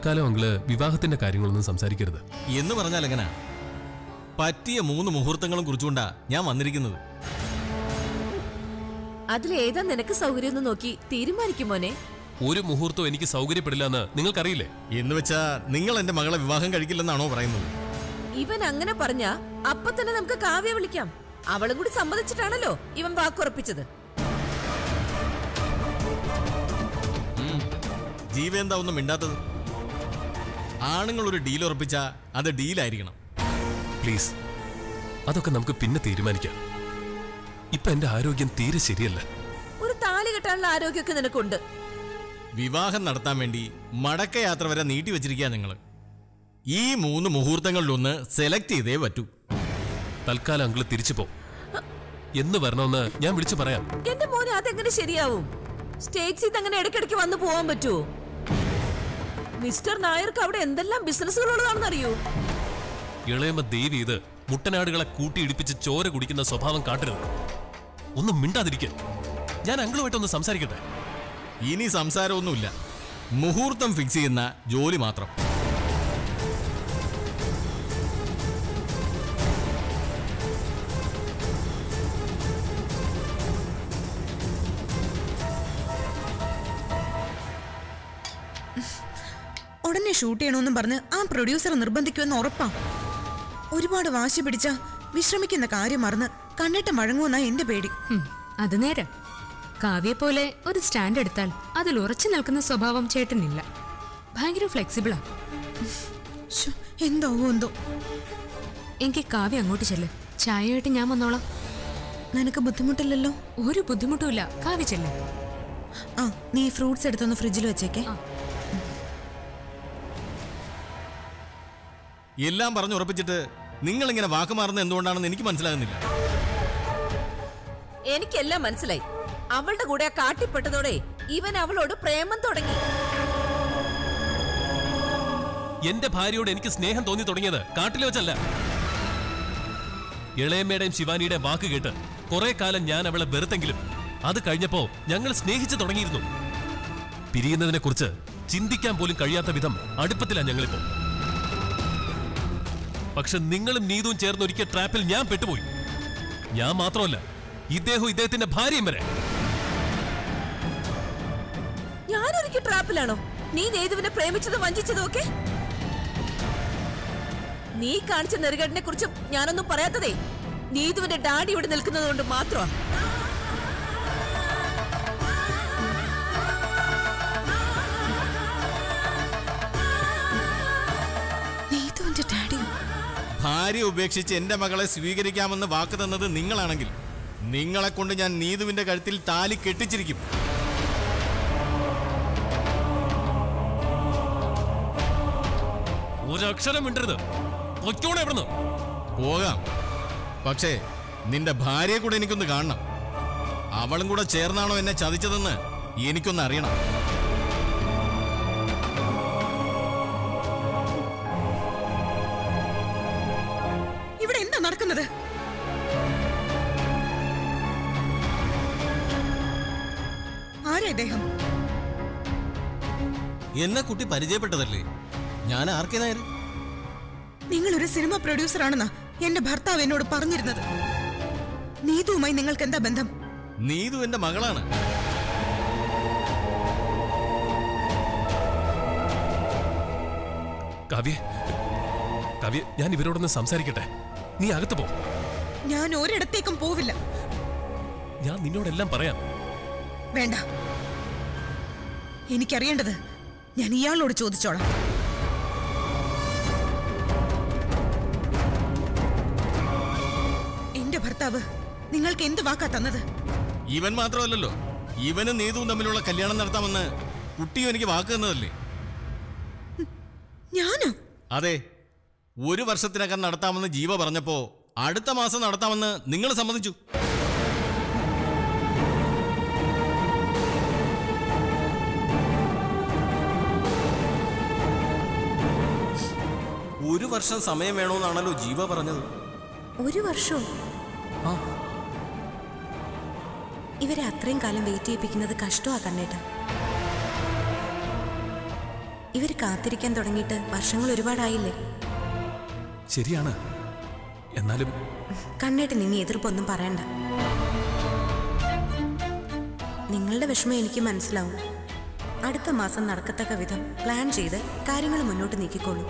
തൽക്കാലം അങ്കിള് വിവാഹത്തിന്റെ കാര്യങ്ങളൊന്നും സംസാരിക്കരുത് എന്ന് പറഞ്ഞാൽ എങ്ങനാ പറ്റിയ മൂന്ന് മുഹൂർത്തങ്ങളും കുറിച്ചുകൊണ്ടാ ഞാൻ വന്നിരിക്കുന്നത് അതിലേതാ നിനക്ക് സൗകര്യം എന്ന് നോക്കി തീരുമാനിക്കും മോനെ ഒരു മുഹൂർത്തം എനിക്ക് സൗകര്യപ്പെടില്ല എന്ന് നിങ്ങൾക്കറിയില്ലേ എന്ന് വെച്ചാ നിങ്ങൾ എന്റെ മകളെ വിവാഹം കഴിക്കില്ലെന്നാണോ പറയുന്നത് ഇവൻ അങ്ങനെ പറഞ്ഞ അപ്പൊ തന്നെ നമുക്ക് കാവ്യ വിളിക്കാം അവളും കൂടി സമ്മതിച്ചിട്ടാണല്ലോ ഇവൻ വാക്കുറപ്പിച്ചത് ജീവ എന്താ ഒന്നും മിണ്ടാത്തത് ആണുങ്ങൾ ഒരു ഡീൽ ഉറപ്പിച്ചാ അത് ഡീലായിരിക്കണം പ്ലീസ് അതൊക്കെ നമുക്ക് പിന്നെ തീരുമാനിക്കാം ഇപ്പൊ എന്റെ ആരോഗ്യം തീരെ ശരിയല്ല ഒരു താലി കെട്ടാനുള്ള ആരോഗ്യമൊക്കെ നിനക്കുണ്ട് വിവാഹം നടത്താൻ വേണ്ടി മടക്കയാത്ര വരെ നീട്ടി വെച്ചിരിക്കുക നിങ്ങൾ ഈ മൂന്ന് മുഹൂർത്തങ്ങളിലൊന്ന് സെലക്ട് ചെയ്തേ പറ്റൂ തൽക്കാലം അങ്കിള് തിരിച്ചു പോ എന്ന് വരണമെന്ന് ഞാൻ വിളിച്ചു പറയാം എന്റെ മോനെ അതെങ്ങനെ ശരിയാവും സ്റ്റേറ്റ്സിൽ നിന്ന് അങ്ങനെ ഇടയ്ക്കിടയ്ക്ക് വന്നു പോവാൻ പറ്റുമോ മിസ്റ്റർ നായർക്ക് അവിടെ എന്തെല്ലാം ബിസിനസ്സുകൾ ഉള്ളതാണെന്ന് അറിയോ ഇളയമ്മ ദേവി ഇത് മുട്ടനാടുകളെ കൂട്ടിയിടിപ്പിച്ച് ചോര കുടിക്കുന്ന സ്വഭാവം കാട്ടരുത് ഒന്നും മിണ്ടാതിരിക്കാൻ ഞാൻ അങ്കിളുമായിട്ടൊന്ന് സംസാരിക്കട്ടെ ഇനി സംസാരമൊന്നുമില്ല മുഹൂർത്തം ഫിക്സ് ചെയ്യുന്ന ജോലി മാത്രം ഉടനെ ഷൂട്ട് ചെയ്യണമെന്നും പറഞ്ഞ് ആ പ്രൊഡ്യൂസർ നിർബന്ധിക്കുമെന്ന് ഉറപ്പാ ഒരുപാട് വാശി പിടിച്ച വിശ്രമിക്കുന്ന കാര്യം മറന്ന് കണ്ണിട്ട് വഴങ്ങുമെന്നാ എന്റെ പേടി ഹും, അത് നേരെ കാവ്യെ പോലെ ഒരു സ്റ്റാൻഡ് എടുത്താൽ അതിൽ ഉറച്ചു നിൽക്കുന്ന സ്വഭാവം ചേട്ടനില്ല ഭയങ്കര ഫ്ലെക്സിബിളാ ശ്ശോ, എന്തോ എന്തോ എനിക്ക് കാവ്യ അങ്ങോട്ട് ചെല്ല് ചായയായിട്ട് ഞാൻ വന്നോളാം നിനക്ക് ബുദ്ധിമുട്ടില്ലല്ലോ ഒരു ബുദ്ധിമുട്ടുമില്ല കാവ്യ ചെല്ല് ആ നീ ഫ്രൂട്ട്സ് എടുത്തൊന്ന് ഫ്രിഡ്ജിൽ വെച്ചേക്കേ ആ. എല്ലാം പറഞ്ഞുറപ്പിച്ചിട്ട് നിങ്ങൾ ഇങ്ങനെ വാക്ക് മാറുന്നത് എന്തുകൊണ്ടാണെന്ന് എനിക്ക് മനസ്സിലാകുന്നില്ല എനിക്കെല്ലാം മനസ്സിലായി അവളുടെ കൂടെ ആ കാട്ടിപ്പെട്ടതോടെ ഇവൻ അവളോട് പ്രേമം തുടങ്ങി എന്റെ ഭാര്യയോട് എനിക്ക് സ്നേഹം തോന്നി തുടങ്ങിയത് കാട്ടിൽ വെച്ചല്ല ഇളയമ്മയുടെയും ശിവാനിയുടെയും വാക്ക് കേട്ട് കുറെ കാലം ഞാൻ അവളെ വെറുത്തെങ്കിലും അത് കഴിഞ്ഞപ്പോ ഞങ്ങൾ സ്നേഹിച്ചു തുടങ്ങിയിരുന്നു പിരിയുന്നതിനെ കുറിച്ച് ചിന്തിക്കാൻ പോലും കഴിയാത്ത വിധം അടുപ്പത്തിലാണ് ഞങ്ങളിപ്പോ പക്ഷെ നിങ്ങളും നീതും ചേർന്ന് ഒരിക്കൽ ട്രാപ്പിൽ ഞാൻ പെട്ടുപോയി ഞാൻ മാത്രമല്ല ഇദ്ദേഹം ഇദ്ദേഹത്തിന്റെ ഭാര്യയും വരെ ഞാനൊരിക്കൽ ട്രാപ്പിലാണോ നീ നേതുവിനെ പ്രേമിച്ചതും വഞ്ചിച്ചതും ഒക്കെ നീ കാണിച്ച നെറുകേടിനെ കുറിച്ച് ഞാനൊന്നും പറയാത്തതേ നീതുവിന്റെ ഡാഡി ഇവിടെ നിൽക്കുന്നത് കൊണ്ട് മാത്രമാ നീതു എന്റെ ഡാഡിയും ഭാര്യ ഉപേക്ഷിച്ച് എന്റെ മകളെ സ്വീകരിക്കാമെന്ന് വാക്ക് തന്നത് നിങ്ങളാണെങ്കിൽ നിങ്ങളെ കൊണ്ട് ഞാൻ നീതുവിന്റെ കഴുത്തിൽ താലി കെട്ടിച്ചിരിക്കും ഒരക്ഷരം മിണ്ടരുത് പൊയ്ക്കോണെ എവിടുന്ന് പോകാം പക്ഷേ നിന്റെ ഭാര്യയെ കൂടെ എനിക്കൊന്ന് കാണണം അവളും കൂടെ ചേർന്നാണോ എന്നെ ചതിച്ചതെന്ന് എനിക്കൊന്ന് അറിയണം ഇവിടെ എന്താ നടക്കുന്നത് ആരാ ഇദ്ദേഹം എന്നെ കുട്ടി പരിചയപ്പെട്ടതല്ലേ ഞാൻ ആർക്കെ നായർ നിങ്ങൾ ഒരു സിനിമ പ്രൊഡ്യൂസർ ആണെന്നാ എന്റെ ഭർത്താവ് എന്നോട് പറഞ്ഞിരുന്നത് നീതുവുമായി നിങ്ങൾക്ക് എന്താ ബന്ധം നീതു എന്റെ മകളാണ് കാവ്യ കാവ്യ ഞാൻ ഇവരോടൊന്ന് സംസാരിക്കട്ടെ നീ അകത്ത് പോ ഞാൻ ഒരിടത്തേക്കും പോവില്ല ഞാൻ നിന്നോടെല്ലാം പറയാം വേണ്ട എനിക്കറിയേണ്ടത് ഞാൻ ഇയാളോട് ചോദിച്ചോളാം എന്റെ ഭർത്താവ് നിങ്ങൾക്ക് എന്ത് വാക്കാ തന്നത് ഇവൻ മാത്രമല്ലല്ലോ ഇവനും നീതുവും തമ്മിലുള്ള കല്യാണം നടത്താമെന്ന് കുട്ടിയും എനിക്ക് വാക്ക് തന്നതല്ലേ ഞാനോ അതെ ഒരു വർഷത്തിനകം നടത്താമെന്ന് ജീവ പറഞ്ഞപ്പോ അടുത്ത മാസം നടത്താമെന്ന് നിങ്ങൾ സമ്മതിച്ചു ഒരു വർഷം സമയം വേണമെന്നാണല്ലോ ജീവ പറഞ്ഞത് ഒരു വർഷവും ഇവരെ അത്രയും കാലം വെയിറ്റ് ചെയ്യിപ്പിക്കുന്നത് കഷ്ടമാ കണ്ണേട്ട ഇവർ കാത്തിരിക്കാൻ തുടങ്ങിയിട്ട് വർഷങ്ങൾ ഒരുപാടായില്ലേ ശരിയാണ് എന്നാലും കണ്ണേട്ടൻ ഇനി എതിർപ്പൊന്നും പറയണ്ട നിങ്ങളുടെ വിഷമം എനിക്ക് മനസ്സിലാവും അടുത്ത മാസം നടക്കത്തക്ക വിധം പ്ലാൻ ചെയ്ത് കാര്യങ്ങൾ മുന്നോട്ട് നീക്കിക്കോളൂ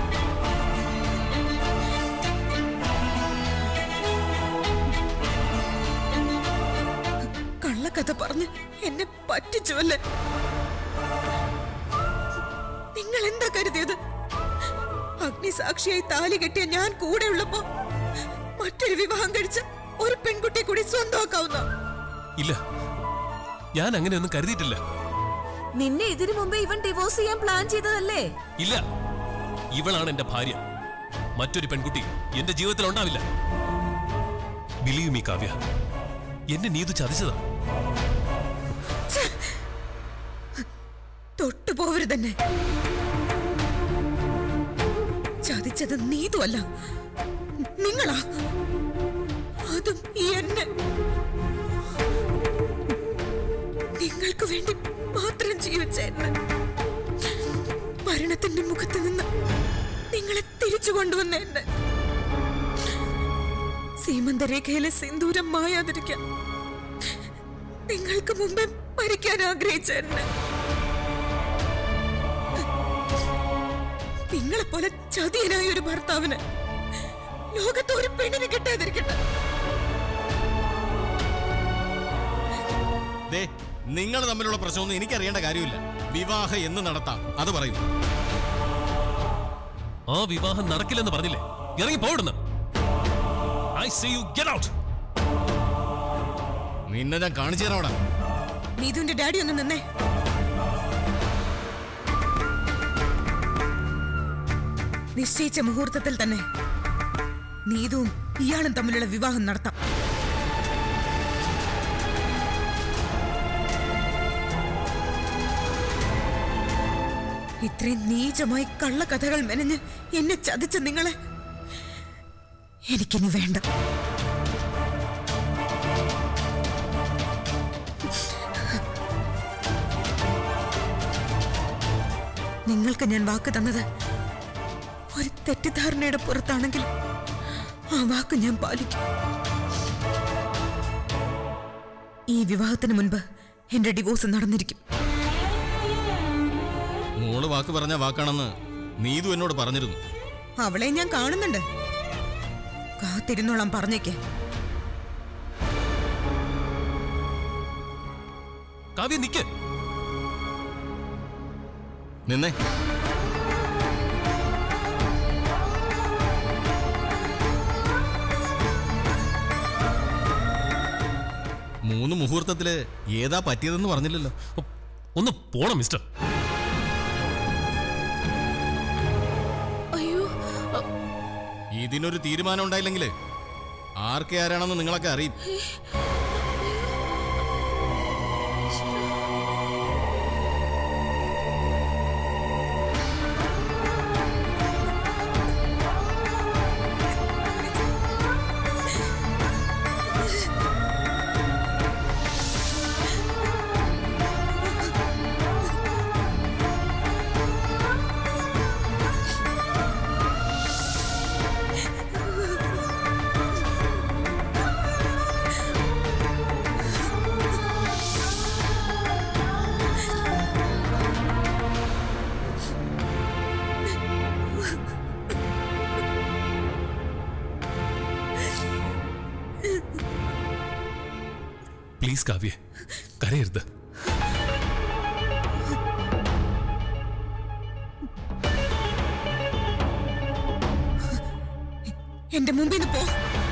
കള്ളക്കഥ പറഞ്ഞ് എന്നെ പറ്റിച്ചുവല്ലേ നിങ്ങൾ എന്താ കരുതിയത് അഗ്നിസാക്ഷിയായി താലി കെട്ടിയ ഞാൻ കൂടെ ഉള്ളപ്പോ മറ്റൊരു വിവാഹം കഴിച്ച് ഒരു പെൺകുട്ടിയെ കൂടി സ്വന്തമാക്കാവുന്ന ഇല്ല ഞാൻ അങ്ങനെയൊന്നും കരുതിയിട്ടില്ല നിന്നെ ഇതിനു മുമ്പേ ഇവൻ ഡിവോഴ്സ് ചെയ്യാൻ പ്ലാൻ ചെയ്തതല്ലേ ഇല്ല ഇവളാണ് എന്റെ ഭാര്യ മറ്റൊരു പെൺകുട്ടി എന്റെ ജീവിതത്തിൽ ഉണ്ടാവില്ല ബിലീവ് മീ കാവ്യ എന്നെ നീതു ചതിച്ചതാ തൊട്ടു പോവരുതന്നെ ചതിച്ചത് നീതുമല്ല നിങ്ങളാ അതും ഈ എന്നെ നിങ്ങൾക്ക് വേണ്ടി മാത്രം ജീവിച്ച എന്നെ മരണത്തിന്റെ മുഖത്ത് നിന്ന് നിങ്ങളെ തിരിച്ചു കൊണ്ടുവന്ന എന്നെ സീമന്തരേഖയിലെ സിന്ദൂരം മായാതിരിക്കാൻ നിങ്ങൾക്ക് മുമ്പേ മരിക്കാൻ ആഗ്രഹിച്ച എന്നെ നിങ്ങളെ പോലെ ചതിയനായ ഒരു ഭർത്താവിന് ലോകത്ത് ഒരു പെണ്ണിന് കിട്ടാതിരിക്കട്ടെ ദേ നിങ്ങൾ തമ്മിലുള്ള പ്രശ്നമൊന്നും എനിക്കറിയേണ്ട കാര്യമില്ല വിവാഹം എന്ന് നടത്താം അത് പറയൂ ആ വിവാഹം നടക്കില്ലെന്ന് പറഞ്ഞില്ലേ ഇറങ്ങി പോയിടുന്നു I say you get out നിന്നെ ഞാൻ കാണിച്ചു തരാം അവിടെ നീതുവിന്റെ ഡാഡി ഒന്ന് നിന്നേ നിശ്ചയിച്ച മുഹൂർത്തത്തിൽ തന്നെ നീതുവും ഇയാളും തമ്മിലുള്ള വിവാഹം നടത്താം ഇത്രയും നീചമായി കള്ളക്കഥകൾ മെനഞ്ഞ് എന്നെ ചതിച്ച നിങ്ങളെ എനിക്കിനി വേണ്ട നിങ്ങൾക്ക് ഞാൻ വാക്ക് തന്നത് ഒരു തെറ്റിദ്ധാരണയുടെ പുറത്താണെങ്കിൽ ആ വാക്ക് ഞാൻ പാലിക്കും ഈ വിവാഹത്തിന് മുൻപ് എന്റെ ഡിവോഴ്സ് നടന്നിരിക്കും മോള് വാക്ക് പറഞ്ഞ വാക്കാണെന്ന് നീതു എന്നോട് പറഞ്ഞിരുന്നു അവളെ ഞാൻ കാണുന്നുണ്ട് കാത്തിരുന്നോളാം പറഞ്ഞേക്ക് കാവ്യ നിക്ക് നിന്നേ മൂന്ന് മുഹൂർത്തത്തില് ഏതാ പറ്റിയതെന്ന് പറഞ്ഞില്ലല്ലോ ഒ, ഒന്ന് പോണം മിസ്റ്റർ അയ്യോ അ, ഇതിനൊരു തീരുമാനം ഉണ്ടായില്ലെങ്കിൽ ആർക്കെ ആരാണെന്ന് നിങ്ങളൊക്കെ അറിയും പ്ലീസ് കാവ്യ കരയരുത് എന്റെ മുമ്പിൽ നിന്ന് പോ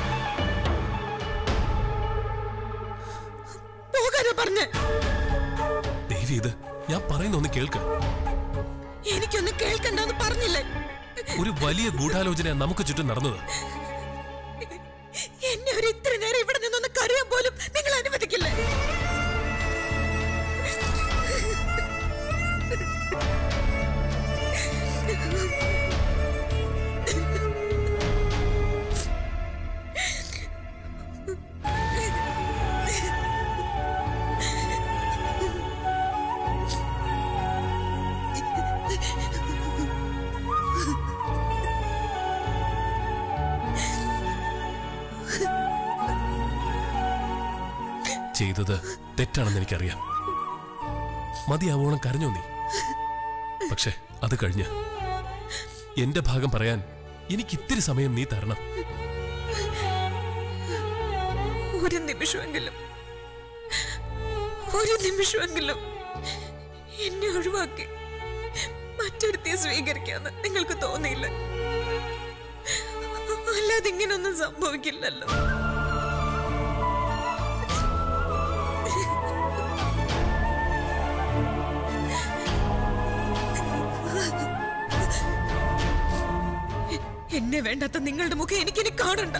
പോകാനാ പറഞ്ഞ ദേവി ഇത് ഞാൻ പറയുന്ന ഒന്ന് കേൾക്ക് എനിക്കൊന്നും കേൾക്കണ്ടെന്ന് പറഞ്ഞില്ലേ ഒരു വലിയ ഗൂഢാലോചന നമുക്ക് ചുറ്റും നടന്നത് എന്നെ ഒരു ഇത്ര നേരം ഇവിടെ നിന്നൊന്ന് കരയാൻ പോലും നിങ്ങൾ അനുവദിക്കില്ലേ ചെയ്തത് തെറ്റാണെന്ന് എനിക്കറിയാം മതിയാവോളം കരഞ്ഞോ നീ പക്ഷെ അത് കഴിഞ്ഞ് എന്റെ ഭാഗം പറയാൻ എനിക്ക് ഇത്തിരി സമയം നീ തരണം ഒരു നിമിഷമെങ്കിലും ഒരു നിമിഷമെങ്കിലും എന്നെ ഒഴിവാക്കി മറ്റൊരുത്തിയെ സ്വീകരിക്കാന്ന് നിങ്ങൾക്ക് തോന്നിയില്ല അല്ലാതെ ഇങ്ങനൊന്നും സംഭവിക്കില്ലല്ലോ എന്നെ വേണ്ടാത്ത നിങ്ങളുടെ മുഖം എനിക്കിനി കാണണ്ട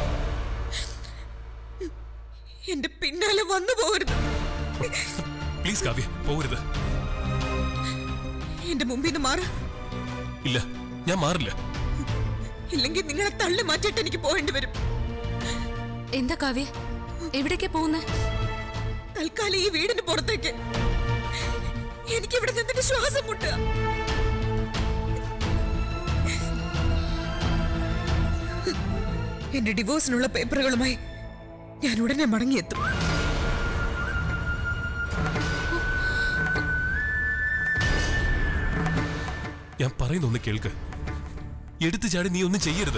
എന്റെ പിന്നാലെ വന്നു പോകരുത് പ്ലീസ് കാവ്യ പോകരുത് എന്റെ മുമ്പിൽ നിന്ന് മാറ ഇല്ല ഞാൻ മാറില്ല ഇല്ലെങ്കിൽ നിങ്ങളെ തള്ളി മാറ്റിയിട്ട് എനിക്ക് പോകേണ്ടി വരും എന്താ കാവ്യ എവിടേക്കാ പോകുന്നേ തൽക്കാലം ഈ വീടിന് പുറത്തേക്ക് എനിക്ക് ഇവിടെ നിന്നിട്ട് ശ്വാസം മുട്ടുക എന്റെ ഡിവോഴ്സിനുള്ള പേപ്പറുകളുമായി ഞാൻ ഉടനെ മടങ്ങിയെത്തും ഞാൻ പറയുന്നൊന്ന് കേൾക്ക് എടുത്തു ചാടി നീ ഒന്നും ചെയ്യരുത്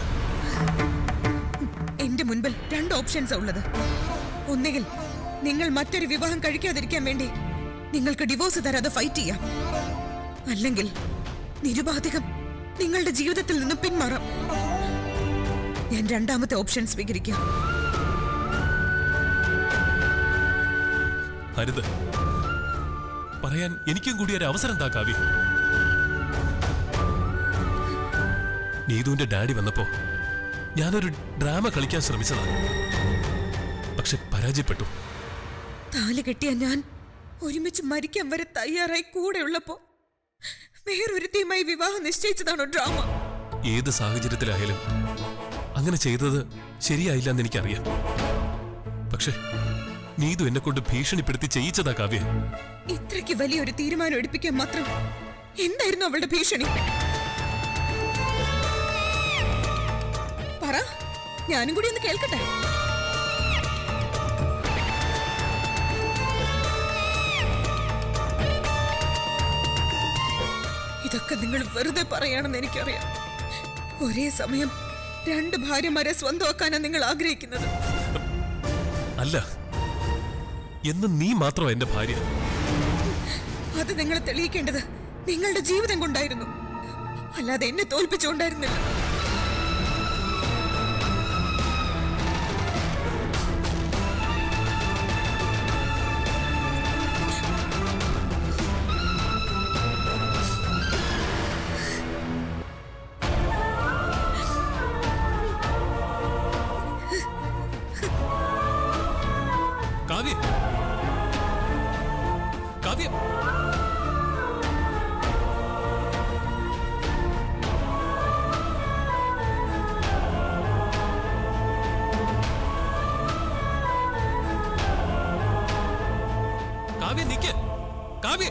എന്റെ മുൻപിൽ രണ്ട് ഓപ്ഷൻസ് ഉള്ളത് ഒന്നുകിൽ നിങ്ങൾ മറ്റൊരു വിവാഹം കഴിക്കാതിരിക്കാൻ വേണ്ടി നിങ്ങൾക്ക് ഡിവോഴ്സ് തരാതെ ഫൈറ്റ് ചെയ്യാം അല്ലെങ്കിൽ നിരുപാധികം നിങ്ങളുടെ ജീവിതത്തിൽ നിന്ന് പിന്മാറാം ഞാൻ രണ്ടാമത്തെ ഓപ്ഷൻ സ്വീകരിക്കാം അരുത് പറയാൻ എനിക്കും കൂടി ഒരു അവസരം താ കാവ്യ നീതുവിന്റെ ഡാഡി വന്നപ്പോ ഞാനൊരു ഡ്രാമ കളിക്കാൻ ശ്രമിച്ചതാണ് പക്ഷെ പരാജയപ്പെട്ടു താലി കെട്ടിയ ഞാൻ ഒരുമിച്ച് മരിക്കാൻ വരെ തയ്യാറായി കൂടെയുള്ളപ്പോ വേറൊരുത്തിയുമായി വിവാഹം നിശ്ചയിച്ചതാണോ ഡ്രാമ ഏത് സാഹചര്യത്തിലായാലും അങ്ങനെ ചെയ്തത് ശരിയായില്ല എന്ന് എനിക്കറിയാം പക്ഷെ നീതു എന്നെ കൊണ്ട് ഭീഷണിപ്പെടുത്തി ചെയ്യിച്ചതാ കാവ്യ ഇത്രയ്ക്ക് വലിയൊരു തീരുമാനം എടുപ്പിക്കാൻ മാത്രം എന്തായിരുന്നു അവളുടെ ഭീഷണി പറ ഞാനും കൂടി ഒന്ന് കേൾക്കട്ടെ ഇതൊക്കെ നിങ്ങൾ വെറുതെ പറയാണെന്ന് എനിക്കറിയാം ഒരേ സമയം രണ്ട് ഭാര്യമാരെ സ്വന്തമാക്കാനാണ് നിങ്ങൾ ആഗ്രഹിക്കുന്നത് അല്ല എന്ന് നീ മാത്രമാ എന്റെ ഭാര്യ അത് നിങ്ങൾ തെളിയിക്കേണ്ടത് നിങ്ങളുടെ ജീവിതം കൊണ്ടായിരുന്നു അല്ലാതെ എന്നെ തോൽപ്പിച്ചുകൊണ്ടായിരുന്നില്ല കാവ്യ കാവ്യ കാവ്യ നിക്ക് കാവ്യ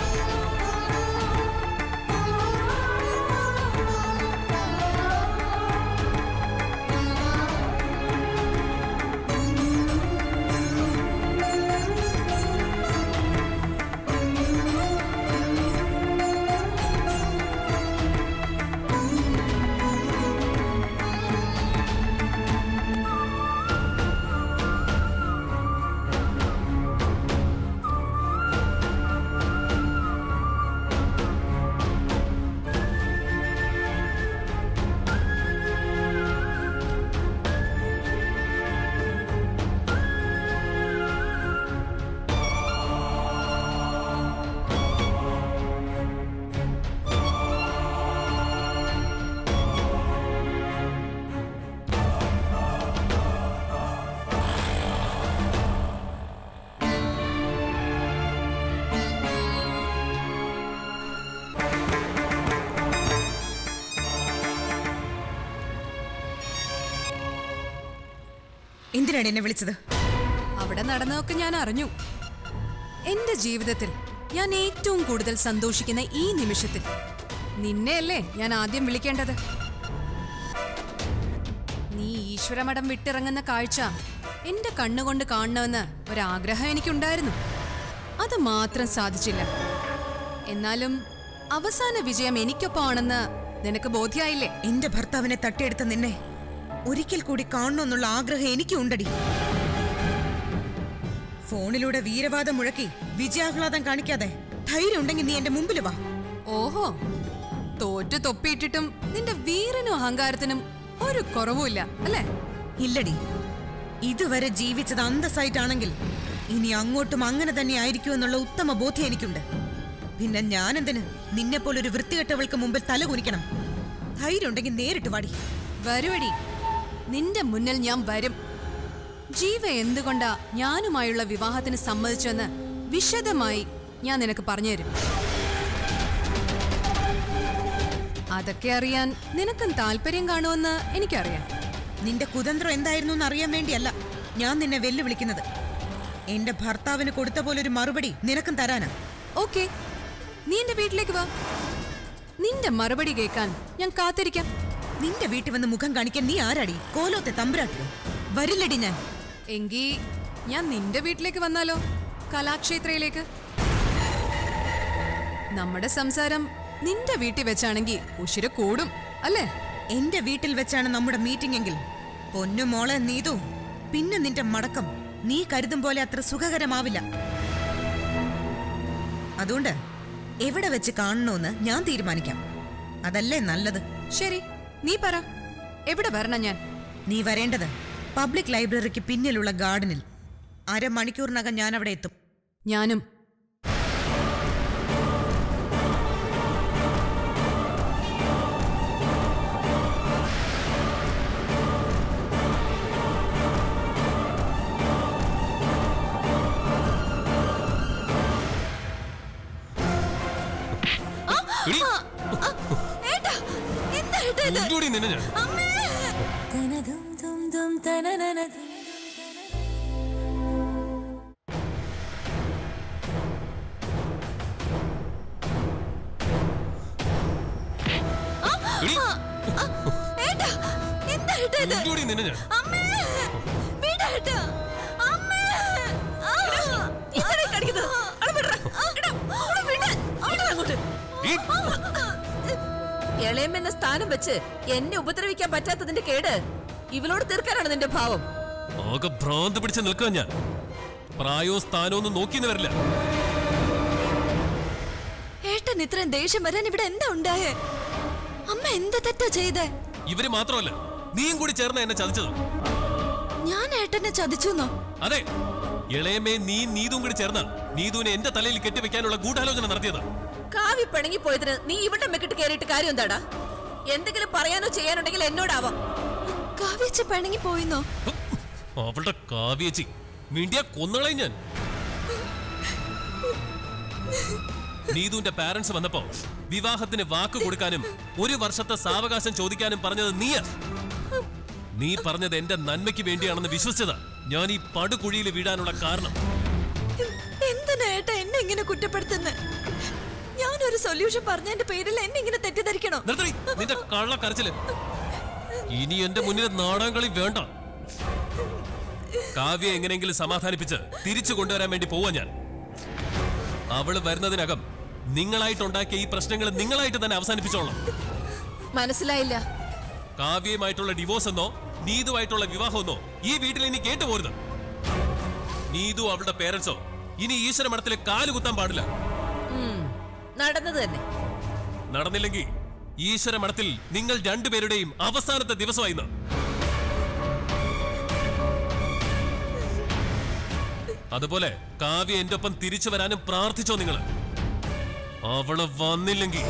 എന്തിനാണ് എന്നെ വിളിച്ചത് അവിടെ നടന്നതൊക്കെ ഞാൻ അറിഞ്ഞു എന്റെ ജീവിതത്തിൽ ഞാൻ ഏറ്റവും കൂടുതൽ സന്തോഷിക്കുന്ന ഈ നിമിഷത്തിൽ നിന്നെയല്ലേ ഞാൻ ആദ്യം വിളിക്കേണ്ടത് നീ ഈശ്വരമഠം വിട്ടിറങ്ങുന്ന കാഴ്ച എന്റെ കണ്ണുകൊണ്ട് കാണണമെന്ന് ഒരാഗ്രഹം എനിക്കുണ്ടായിരുന്നു അത് മാത്രം സാധിച്ചില്ല എന്നാലും അവസാന വിജയം എനിക്കൊപ്പമാണെന്ന് നിനക്ക് ബോധ്യായില്ലേ എന്റെ ഭർത്താവിനെ തട്ടിയെടുത്ത നിന്നെ ഒരിക്കൽ കൂടി കാണണമെന്നുള്ള ആഗ്രഹം എനിക്കും ഉണ്ടടി ഫോണിലൂടെ വീരവാദം മുഴക്കി വിജയാഹ്ലാദം കാണിക്കാതെ ധൈര്യം ഉണ്ടെങ്കിൽ നീ എന്റെ മുമ്പിൽ വാ ഓഹോ തോറ്റു തൊപ്പിയിട്ടിട്ടും നിന്റെ വീരനും അഹങ്കാരത്തിനും ഒരു കുറവുമില്ല അല്ലേ ഇല്ലടി ഇതുവരെ ജീവിച്ചത് അന്തസ്സായിട്ടാണെങ്കിൽ ഇനി അങ്ങോട്ടും അങ്ങനെ തന്നെ ആയിരിക്കും എന്നുള്ള ഉത്തമ ബോധ്യം എനിക്കുണ്ട് പിന്നെ ഞാനെന്തിന് നിന്നെ പോലൊരു വൃത്തികെട്ടവൾക്ക് മുമ്പിൽ തല കുനിക്കണം ധൈര്യം ഉണ്ടെങ്കിൽ നേരിട്ട് വാടി വരുവടി നിന്റെ മുന്നിൽ ഞാൻ വരും ജീവ എന്തുകൊണ്ടാ ഞാനുമായുള്ള വിവാഹത്തിന് സമ്മതിച്ചെന്ന് വിശദമായി ഞാൻ നിനക്ക് പറഞ്ഞുതരും അതൊക്കെ അറിയാൻ നിനക്കും താല്പര്യം കാണുമെന്ന് എനിക്കറിയാം നിന്റെ കുതന്ത്രം എന്തായിരുന്നു എന്ന് അറിയാൻ വേണ്ടിയല്ല ഞാൻ നിന്നെ വെല്ലുവിളിക്കുന്നത് എന്റെ ഭർത്താവിന് കൊടുത്ത പോലൊരു മറുപടി നിനക്കും തരാനാ ഓക്കെ നീ എന്റെ വീട്ടിലേക്ക് വാ നിന്റെ മറുപടി കേൾക്കാൻ ഞാൻ കാത്തിരിക്കാം നിന്റെ വീട്ടിൽ വന്ന് മുഖം കാണിക്കാൻ നീ ആരാടി കോലോത്തെ തമ്പുരാട്ടിയോ വരില്ലടി ഞാൻ എങ്കി ഞാൻ നിന്റെ വീട്ടിലേക്ക് വന്നാലോ കലാക്ഷേത്രയിലേക്ക് നമ്മുടെ സംസാരം നിന്റെ വീട്ടിൽ വെച്ചാണെങ്കിൽ ഉശിര കൂടും അല്ലേ എന്റെ വീട്ടിൽ വെച്ചാണ് നമ്മുടെ മീറ്റിംഗ് എങ്കിൽ പൊന്നു മോളെ നീതു പിന്നെ നിന്റെ മടക്കം നീ കരുതും പോലെ അത്ര സുഖകരമാവില്ല അതുകൊണ്ട് എവിടെ വെച്ച് കാണണമെന്ന് ഞാൻ തീരുമാനിക്കാം അതല്ലേ നല്ലത് ശരി നീ പറ എവിടെ വരണം ഞാൻ നീ വരേണ്ടത് പബ്ലിക് ലൈബ്രറിക്ക് പിന്നിലുള്ള ഗാർഡനിൽ അരമണിക്കൂറിനകം ഞാൻ അവിടെ എത്തും ഞാനും എടീ, കൊല്ലൂടി നിന്നെ ഞാൻ എടീ, കൊല്ലൂടി നിന്നെ ഞാൻ ഈ, ഇളയം എന്ന സ്ഥാനം വെച്ച് എന്നെ ഉപദ്രവിക്കാൻ പറ്റാത്തതിന്റെ കേട് ഇവളോട് തീർക്കാനാണ് നിന്റെ ഭാവം ആകെ ഭ്രാന്ത് പിടിച്ച് നിൽക്കുക ഞാൻ പ്രായവും സ്ഥാനവും ഒന്നും നോക്കിന്ന് വരില്ല ഏട്ടൻ ഇത്രയും ദേഷ്യം വരാൻ ഇവിടെ എന്താ ഉണ്ടായേ അമ്മ എന്താ തെറ്റാ ചെയ്തേ ഇവര് മാത്രമല്ല നീയും കൂടി ചേർന്ന എന്നെ ചതിച്ചത് ഞാൻ ഏട്ടനെ ചതിച്ചുന്നോ അതെ ഇളയമേ നീ നീതും കൂടി ചേർന്ന നീതുവിനെ എന്റെ തലയിൽ കെട്ടിവെക്കാനുള്ള ഗൂഢാലോചന നടത്തിയത് കാവി പിണങ്ങി പോയതിന് നീ ഇവിടെ മെക്കിട്ട് കയറിയിട്ട് കാര്യം എന്താടാ എന്തെങ്കിലും പറയാനോ ചെയ്യാനുണ്ടെങ്കിൽ എന്നോടാവാം കാവ്യച്ച് പിണങ്ങി പോയിന്നോ അവളുടെ കാവ്യേച്ചി മിണ്ടിയ കൊന്നുകളയും ഞാൻ നീതുവിന്റെ പാരന്റ്സ് വന്നപ്പോ വിവാഹത്തിന് വാക്ക് കൊടുക്കാനും ഒരു വർഷത്തെ സാവകാശം ചോദിക്കാനും പറഞ്ഞത് നീയാ നീ പറഞ്ഞത് എന്റെ നന്മയ്ക്ക് വേണ്ടിയാണെന്ന് വിശ്വസിച്ചതാ ഞാൻ ഈ പടുകുഴിയിൽ വീഴാനുള്ള കാരണം എന്തിനാ ഏട്ട എന്നെ ഇങ്ങനെ കുറ്റപ്പെടുത്തുന്നത് ഞാനൊരു സൊല്യൂഷൻ പറഞ്ഞതിന്റെ പേരിൽ എന്നെ ഇങ്ങനെ തെറ്റിദ്ധരിക്കണോ നിർത്തടി നിന്റെ കള്ള കരച്ചില് ഇനി എന്റെ മുന്നിൽ നാടാങ്കളി വേണ്ട കാവ്യ എങ്ങനെയെങ്കിലും സമാധാനിപ്പിച്ച് തിരിച്ചു കൊണ്ടുവരാൻ വേണ്ടി പോവാ ഞാൻ അവള് വരുന്നതിനകം നിങ്ങളായിട്ടുണ്ടാക്കിയ ഈ പ്രശ്നങ്ങൾ നിങ്ങളായിട്ട് തന്നെ അവസാനിപ്പിച്ചോളാം മനസ്സിലായില്ല കാവ്യയുമായിട്ടുള്ള ഡിവോഴ്സ് എന്നോ നീതുവായിട്ടുള്ള വിവാഹമെന്നോ ഈ വീട്ടിൽ ഇനി കേട്ടുപോരുത് നീതു അവളുടെ പേരൻസോ ഇനി ഈശ്വര മഠത്തിലെ കാല് കുത്താൻ പാടില്ല ഉം, നടന്നത് തന്നെ നടന്നില്ലെങ്കിൽ ഈശ്വര മഠത്തിൽ നിങ്ങൾ രണ്ടുപേരുടെയും അവസാനത്തെ ദിവസമായിന്ന് അതുപോലെ കാവ്യ എന്റെ ഒപ്പം തിരിച്ചു വരാനും പ്രാർത്ഥിച്ചോ നിങ്ങൾ അവള് വന്നില്ലെങ്കിൽ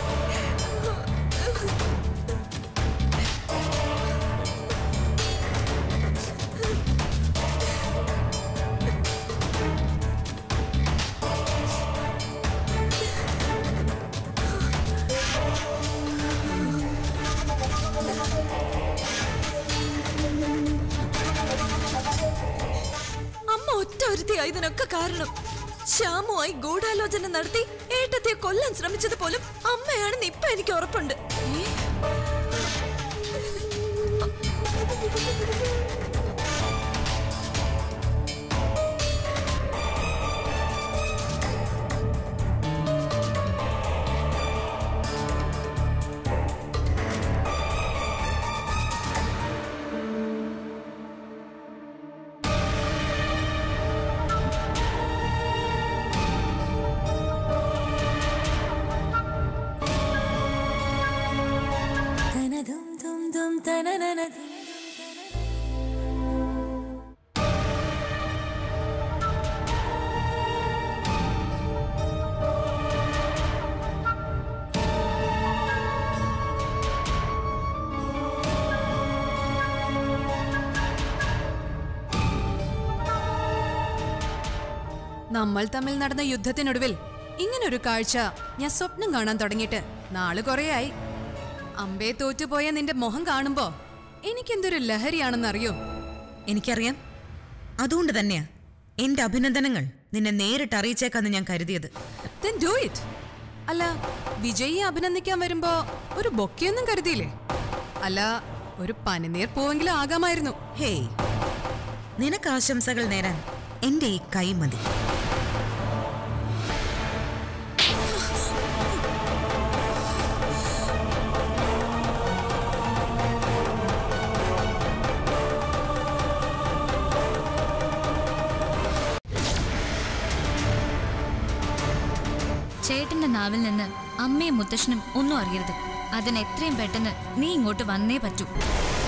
അമ്മ ഒറ്റ ഒരുത്തിയാ ഇതിനൊക്കെ കാരണം ശ്യാമുമായി ഗൂഢാലോചന നടത്തി ഏട്ടത്തെ കൊല്ലാൻ ശ്രമിച്ചത് പോലും അമ്മയാണെന്ന് ഇപ്പൊ എനിക്ക് ഉറപ്പുണ്ട് നമ്മൾ തമ്മിൽ നടന്ന യുദ്ധത്തിനൊടുവിൽ ഇങ്ങനൊരു കാഴ്ച ഞാൻ സ്വപ്നം കാണാൻ തുടങ്ങിയിട്ട് നാള് കുറേയായി അമ്പേ തോറ്റുപോയ നിന്റെ മുഖം കാണുമ്പോ എനിക്കെന്തൊരു ലഹരിയാണെന്നറിയോ എനിക്കറിയാം അതുകൊണ്ട് തന്നെയാ എന്റെ അഭിനന്ദനങ്ങൾ നിന്നെ നേരിട്ട് അറിയിച്ചേക്കാന്ന് ഞാൻ കരുതിയത് Then do it. അല്ല വിജയിയെ അഭിനന്ദിക്കാൻ വരുമ്പോ ഒരു ബൊക്കെയൊന്നും കരുതിയില്ലേ അല്ല ഒരു പനിനീർ പൂവെങ്കിലും ആകാമായിരുന്നു ഹേയ് നിനക്ക് ആശംസകൾ നേരാൻ എന്റെ ഈ കൈ മതി ചേട്ടന്റെ നാവിൽ നിന്ന് അമ്മയും മുത്തശ്ശനും ഒന്നും അറിയരുത് അതിന് എത്രയും പെട്ടെന്ന് നീ ഇങ്ങോട്ട് വന്നേ പറ്റൂ